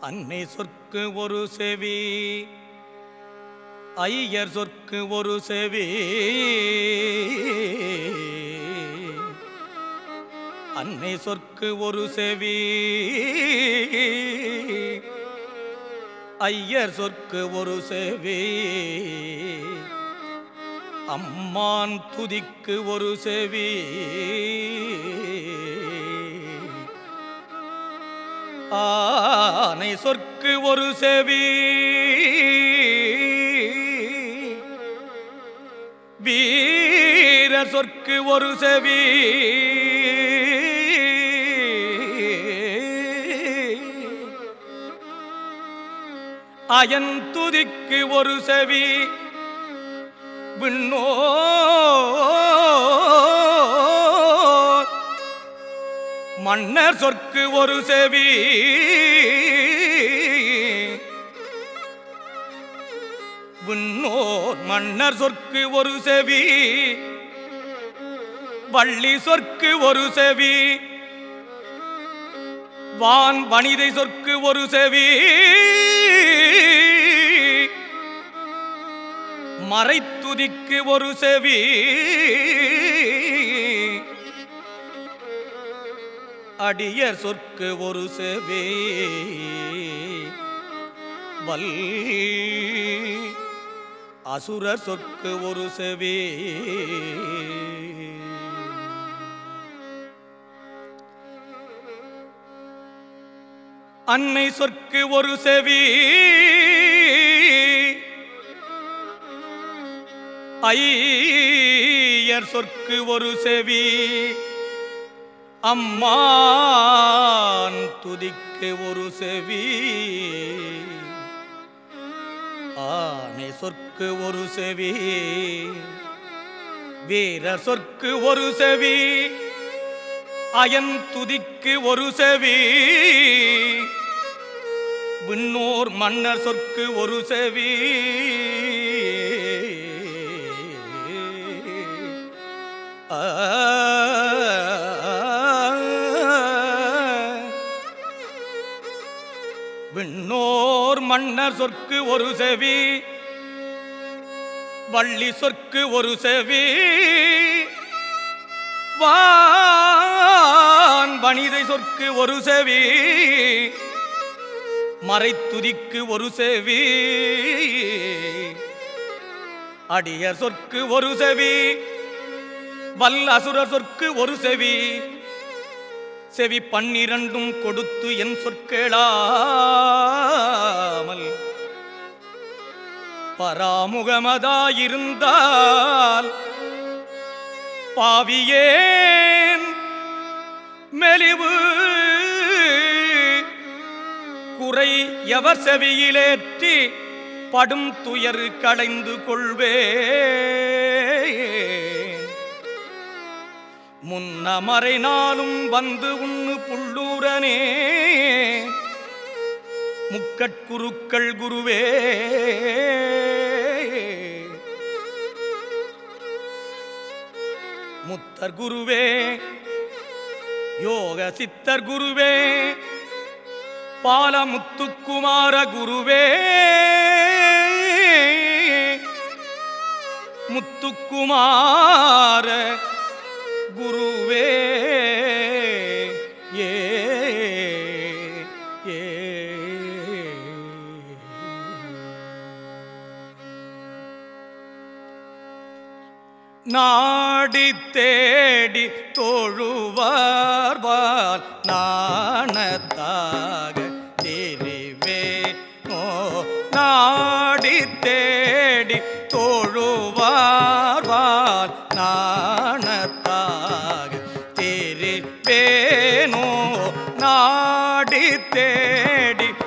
அன்னை சொற்கு ஒரு செவி ஐயர் சொற்கு ஒரு செவி அன்னை சொற்கு ஒரு செவி ஐயர் சொற்கு ஒரு செவி அம்மான் துதிக்கு ஒரு செவி ஆனை சொற்கு ஒரு செவி வீர சொற்கு ஒரு செவி அயன் துதிக்கு ஒரு செவி விண்ணோ மன்னர் சொற்கு ஒரு செவி விண்ணோர் மன்னர் சொற்கு ஒரு செவி வள்ளி சொற்கு ஒரு செவி வான் வனிதை சொற்கு ஒரு செவி மறைத்துதிக்கு ஒரு செவி அடியர் சொற்கு ஒரு செவி வல் அசுரர் சொற்கு ஒரு செவி அன்னை சொற்கு ஒரு செவி ஐயர் சொற்கு ஒரு செவி அம்மான் துதிக்கு ஒரு செவி ஆனை சொற்கு ஒரு செவி வீர சொற்கு ஒரு செவி அயன் துதிக்கு ஒரு செவி விண்ணோர் மன்னர் சொற்கு ஒரு செவி விண்ணோர் மன்னர் சொற்கு ஒரு செவி வள்ளி சொற்கு ஒரு செவி வான் வனிதை சொற்கு ஒரு செவி மறைத்துதிக்கு ஒரு செவி அடியர் சொற்கு ஒரு செவி வல்ல அசுரர் சொற்கு ஒரு செவி செவி பன்னிரண்டும் கொடுத்து என் சொற்கேளாமல் பராமுகமதாயிருந்தால் பாவியேன் மெலிவு குறை எவர் செவியிலேற்றி படும் துயர் களைந்து கொள்வே முன்னமறை நாளும் வந்து உண்ணு புள்ளூரனே முக்கட்குருக்கள் குருவே முத்தர் குருவே யோக சித்தர் குருவே பாலமுத்துக்குமார குருவே முத்துக்குமார குருவே ஏ ஏ நாடி தேடி தொழுவார்வால் நாணத்தாக தெரிவே ஓ நாடி தேடி தொழுவார்வால் நாணத்தாக தெரிவேனோ நாடி தேடி